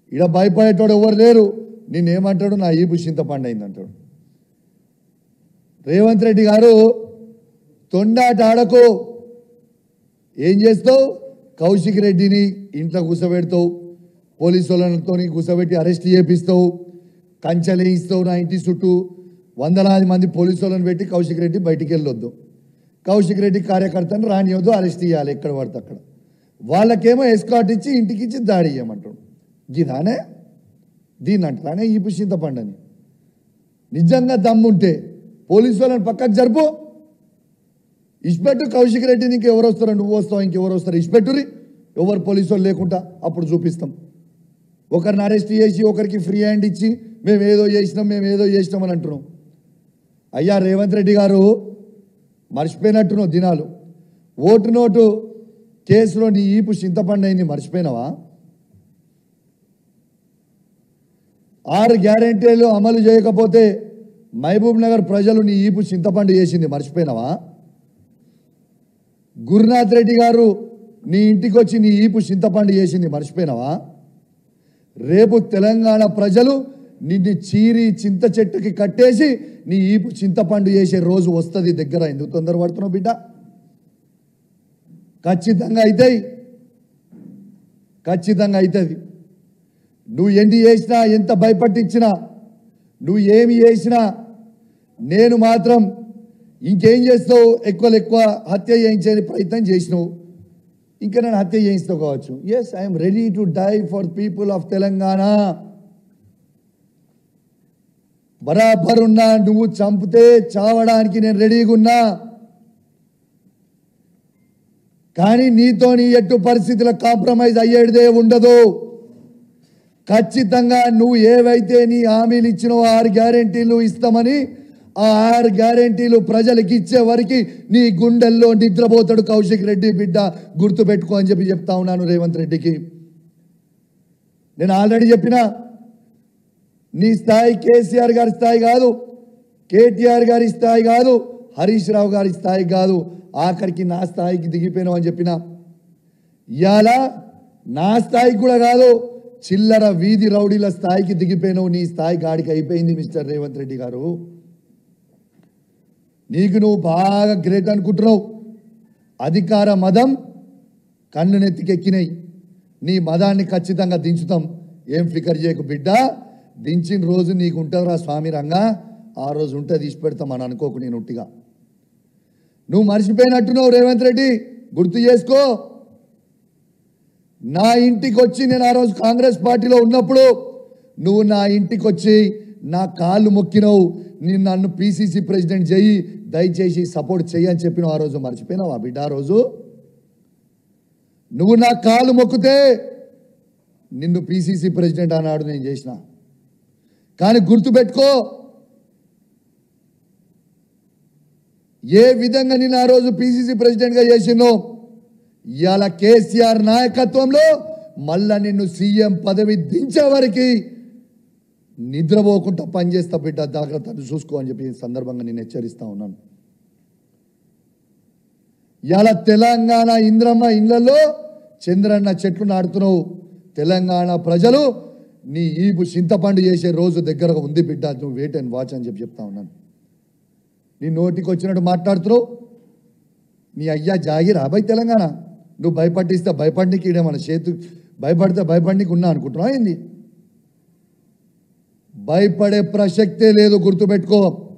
ఇడ భయపడేటోడు ఎవరు లేరు నేనేమంటాడు నా ఈపు చింతపండు అయింది అంటాడు రేవంత్ రెడ్డి గారు తొండాట ఆడకు ఏం చేస్తావు కౌశిక్ రెడ్డిని ఇంట్లో కూసబెడతావు పోలీసు వాళ్ళతో కూసబెట్టి అరెస్ట్ చేపిస్తావు కంచెలు వేయిస్తావు నా ఇంటి చుట్టూ వందలాది మంది పోలీసు వాళ్ళని పెట్టి కౌశిక్ రెడ్డి బయటికి వెళ్ళొద్దు కౌశిక్ రెడ్డి కార్యకర్తను రానియొద్దు అరెస్ట్ చేయాలి ఎక్కడ పడితే అక్కడ వాళ్ళకేమో ఎస్కాట్ ఇచ్చి ఇంటికి ఇచ్చి దాడి చేయమంటాడు గిదానే దీన్ని అంటానే ఈ చింతపండని నిజంగా దమ్ముంటే పోలీసు వాళ్ళని పక్కకు జరుపు ఇష్పెట్టు కౌశిక్ రెడ్డి నీకు ఎవరు వస్తారు నువ్వు వస్తావు ఇంకెవరు వస్తారు ఇష్పెట్టురి ఎవరు పోలీసు వాళ్ళు లేకుండా అప్పుడు చూపిస్తాం ఒకరిని అరెస్ట్ చేసి ఒకరికి ఫ్రీ హ్యాండ్ ఇచ్చి మేము ఏదో చేసినాం మేము ఏదో చేసినాం అని అంటున్నాం అయ్యా రేవంత్ రెడ్డి గారు మర్చిపోయినట్టున్నావు దినాలు ఓటు నోటు కేసులో నీ ఈపు చింతపండు అయింది మర్చిపోయినావా ఆరు గ్యారెంటీలు అమలు చేయకపోతే మహబూబ్ నగర్ ప్రజలు నీ ఈపు చింతపండు చేసింది మర్చిపోయినావా గురునాథ్ రెడ్డి గారు నీ ఇంటికి వచ్చి నీ ఈపు చింతపండు చేసింది మర్చిపోయినావా రేపు తెలంగాణ ప్రజలు నిన్ను చీరి చింత చెట్టుకి కట్టేసి నీ ఈపు చింతపండు చేసే రోజు వస్తుంది దగ్గర ఎందుకు తొందరపడుతున్నావు బిడ్డ ఖచ్చితంగా అవుతాయి ఖచ్చితంగా అవుతుంది నువ్వు ఎన్ని చేసినా ఎంత భయపట్టించినా నువ్వు ఏమి చేసినా నేను మాత్రం ఇంకేం చేస్తావు ఎక్కువ ఎక్కువ హత్య చేయించే ప్రయత్నం చేసినావు ఇంకా నేను హత్య చేయిస్తావు కావచ్చు yes I'm ready to die for people of Telangana బరాబర్ ఉన్నా నువ్వు చంపితే చావడానికి నేను రెడీగా ఉన్నా కానీ నీతో నీ ఎట్టు పరిస్థితుల కాంప్రమైజ్ అయ్యేదే ఉండదు ఖచ్చితంగా నువ్వు ఏవైతే నీ హామీలు ఇచ్చినావో ఆరు గ్యారెంటీలు ఇస్తామని ఆ ఆరు గ్యారెంటీలు ప్రజలకు ఇచ్చే వరకు నీ గుండెల్లో నిద్రపోతాడు కౌశిక్ రెడ్డి బిడ్డ గుర్తు పెట్టుకో అని చెప్పి చెప్తా ఉన్నాను రేవంత్ రెడ్డికి నేను ఆల్రెడీ చెప్పిన నీ స్థాయి కేసీఆర్ గారి స్థాయి కాదు కేటీఆర్ గారి స్థాయి కాదు హరీష్ రావు గారి స్థాయి కాదు ఆఖరికి నా స్థాయికి దిగిపోయినావు అని చెప్పిన ఇవాళ నా స్థాయికి కూడా కాదు చిల్లర వీధి రౌడీల స్థాయికి దిగిపోయినావు నీ స్థాయి గాడికి అయిపోయింది మిస్టర్ రేవంత్ రెడ్డి గారు నీకు నువ్వు బాగా గ్రేట్ అనుకుంటున్నావు అధికార మదం కన్ను నెత్తికెక్కినాయి నీ మదాన్ని ఖచ్చితంగా దించుతాం ఏం ఫికర్ చేయకు బిడ్డ దించిన రోజు నీకు ఉంటుందిరా స్వామి రంగా ఆ రోజు ఉంటే తీసి పెడతాం అని అనుకోకు నేను ఉట్టిగా నువ్వు మర్చిపోయినట్టున్నావు రేవంత్ రెడ్డి గుర్తు చేసుకో నా ఇంటికి వచ్చి నేను ఆ రోజు కాంగ్రెస్ పార్టీలో ఉన్నప్పుడు నువ్వు నా ఇంటికి వచ్చి నా కాళ్ళు మొక్కినావు నేను నన్ను పిసిసి ప్రెసిడెంట్ చెయ్యి దయచేసి సపోర్ట్ చెయ్యి అని చెప్పినావు ఆ రోజు మర్చిపోయినావా బిడ్డ ఆ రోజు నువ్వు నా కాళ్ళు మొక్కితే నిన్ను పిసిసి ప్రెసిడెంట్ అన్నాడు నేను చేసిన కానీ గుర్తుపెట్టుకో ఏ విధంగా నేను ఆ రోజు పిసిసి ప్రెసిడెంట్గా చేసినో ఇవాళ కేసీఆర్ నాయకత్వంలో మళ్ళా నిన్ను సీఎం పదవి దించే వరకు నిద్రపోకుండా పనిచేస్తా బిడ్డ జాగ్రత్తలు చూసుకో అని చెప్పి ఈ సందర్భంగా నేను హెచ్చరిస్తా ఉన్నాను ఇవాళ తెలంగాణ ఇంద్రమ్మ ఇళ్లలో చంద్రన్న చెట్లు నాడుతున్నావు తెలంగాణ ప్రజలు నీ ఈపు చింతపండు చేసే రోజు దగ్గర ఉంది బిడ్డ నువ్వు వెయిట్ అండ్ వాచ్ అని చెప్పి చెప్తా ఉన్నాను నీ నోటికి వచ్చినట్టు మాట్లాడుతున్నావు నీ అయ్యా జాగి రాబాయి తెలంగాణ నువ్వు భయపట్టిస్తే భయపడికి ఈడే మన చేతు భయపడితే భయపడికి ఉన్నా అనుకుంటున్నావు ఏంది భయపడే ప్రసక్తే లేదు గుర్తుపెట్టుకో